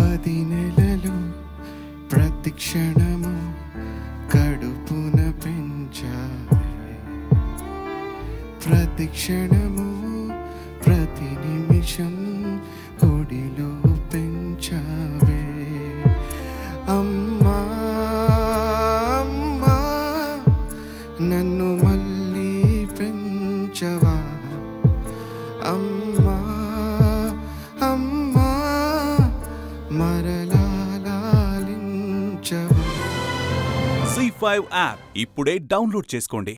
పది నెలలు ప్రతి క్షణము కడుపున పెంచావే ప్రతి క్షణము ప్రతి నిమిషం ఒడిలో పెంచావే అమ్మా అమ్మా నన్ను మళ్ళీ పెంచవా అమ్మా అమ్మా మరలా లాలించవా జీ ఫైవ్ యాప్ ఇప్పుడే డౌన్లోడ్ చేసుకోండి